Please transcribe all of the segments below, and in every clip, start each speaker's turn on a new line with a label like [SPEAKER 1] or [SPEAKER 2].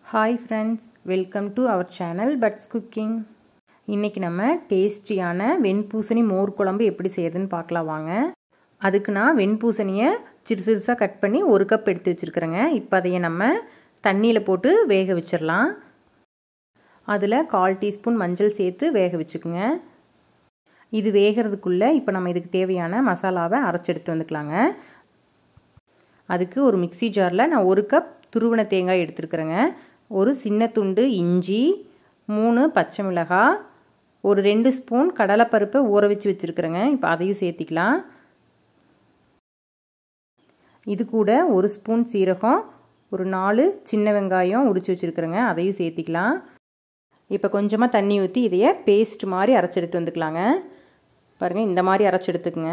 [SPEAKER 1] hi friends welcome to our channel Buds Cooking இன்றைக்கி நம்ம டேஸ்டியான வெண்பூசணி மோர் குழம்பு எப்படி செய்யறதுன்னு பார்க்கலாம் வாங்க அதுக்கு நான் வெண்பூசணியை சிறு சிறுசாக கட் பண்ணி ஒரு கப் எடுத்து வச்சுருக்குறேங்க இப்போ அதையே நம்ம தண்ணியில் போட்டு வேக வச்சிடலாம் அதில் கால் டீஸ்பூன் மஞ்சள் சேர்த்து வேக வச்சுக்குங்க இது வேகிறதுக்குள்ளே இப்போ நம்ம இதுக்கு தேவையான மசாலாவை அரைச்சி எடுத்து வந்துக்கலாங்க அதுக்கு ஒரு மிக்சி ஜாரில் நான் ஒரு கப் துருவன தேங்காய் எடுத்துருக்குறேங்க ஒரு சின்ன துண்டு இஞ்சி மூணு பச்சை மிளகாய் ஒரு ரெண்டு ஸ்பூன் கடலைப்பருப்பை ஊற வச்சு வச்சுருக்குறேங்க இப்போ அதையும் சேர்த்திக்கலாம் இது கூட ஒரு ஸ்பூன் சீரகம் ஒரு நாலு சின்ன வெங்காயம் உரிச்சு வச்சுருக்குறேங்க அதையும் சேர்த்திக்கலாம் இப்போ கொஞ்சமாக தண்ணி ஊற்றி இதையே பேஸ்ட் மாதிரி அரைச்சி எடுத்து வந்துக்கலாங்க பாருங்கள் இந்த மாதிரி அரைச்சி எடுத்துக்கோங்க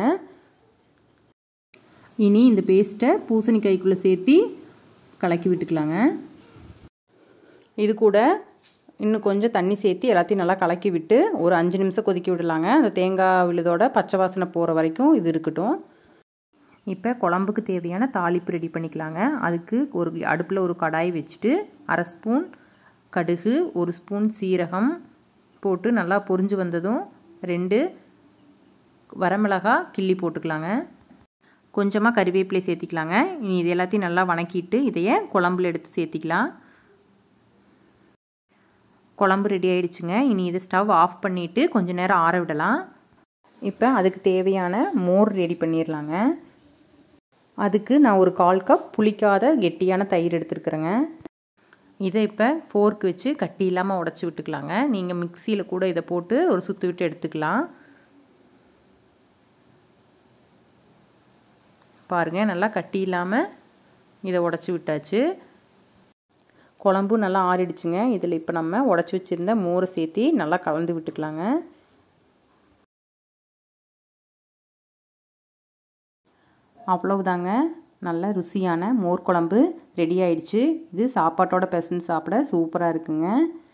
[SPEAKER 1] இனி இந்த பேஸ்ட்டை பூசணிக்காய்க்குள்ளே சேர்த்தி கலக்கி விட்டுக்கலாங்க இது கூட இன்னும் கொஞ்சம் தண்ணி சேர்த்து எல்லாத்தையும் நல்லா கலக்கி விட்டு ஒரு அஞ்சு நிமிஷம் கொதிக்க விடலாங்க அந்த தேங்காய் விழுதோட பச்சை வாசனை போகிற வரைக்கும் இது இருக்கட்டும் இப்போ குழம்புக்கு தேவையான தாளிப்பு ரெடி பண்ணிக்கலாங்க அதுக்கு ஒரு அடுப்பில் ஒரு கடாய் வச்சுட்டு அரை ஸ்பூன் கடுகு ஒரு ஸ்பூன் சீரகம் போட்டு நல்லா பொரிஞ்சு வந்ததும் ரெண்டு வரமிளகா கிள்ளி போட்டுக்கலாங்க கொஞ்சமாக கறிவேப்பிலை சேர்த்திக்கலாங்க இனி இது எல்லாத்தையும் நல்லா வணக்கிட்டு இதையே குழம்புல எடுத்து சேர்த்திக்கலாம் குழம்பு ரெடி ஆயிடுச்சுங்க இனி இதை ஸ்டவ் ஆஃப் பண்ணிவிட்டு கொஞ்சம் நேரம் ஆற விடலாம் இப்போ அதுக்கு தேவையான மோர் ரெடி பண்ணிடலாங்க அதுக்கு நான் ஒரு கால் கப் புளிக்காத கெட்டியான தயிர் எடுத்துருக்குறேங்க இதை இப்போ ஃபோர்க் வச்சு கட்டி இல்லாமல் உடச்சி விட்டுக்கலாங்க நீங்கள் மிக்சியில் கூட இதை போட்டு ஒரு சுற்று விட்டு எடுத்துக்கலாம் பாருங்கள் நல்லா கட்டி இல்லாமல் இதை உடச்சி விட்டாச்சு குழம்பும் நல்லா ஆறிடுச்சுங்க இதில் இப்போ நம்ம உடச்சி வச்சுருந்த மோரை சேர்த்தி நல்லா கலந்து விட்டுக்கலாங்க அவ்வளவுதாங்க நல்ல ருசியான மோர் குழம்பு ரெடி ஆயிடுச்சு இது சாப்பாட்டோட பெசன்ட் சாப்பிட சூப்பராக இருக்குங்க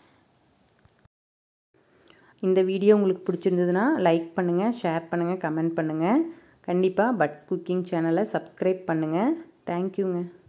[SPEAKER 1] இந்த வீடியோ உங்களுக்கு பிடிச்சிருந்ததுன்னா லைக் பண்ணுங்கள் ஷேர் பண்ணுங்கள் கமெண்ட் பண்ணுங்கள் கண்டிப்பாக பட்ஸ் குக்கிங் சேனலை சப்ஸ்கிரைப் பண்ணுங்கள் தேங்க்யூங்க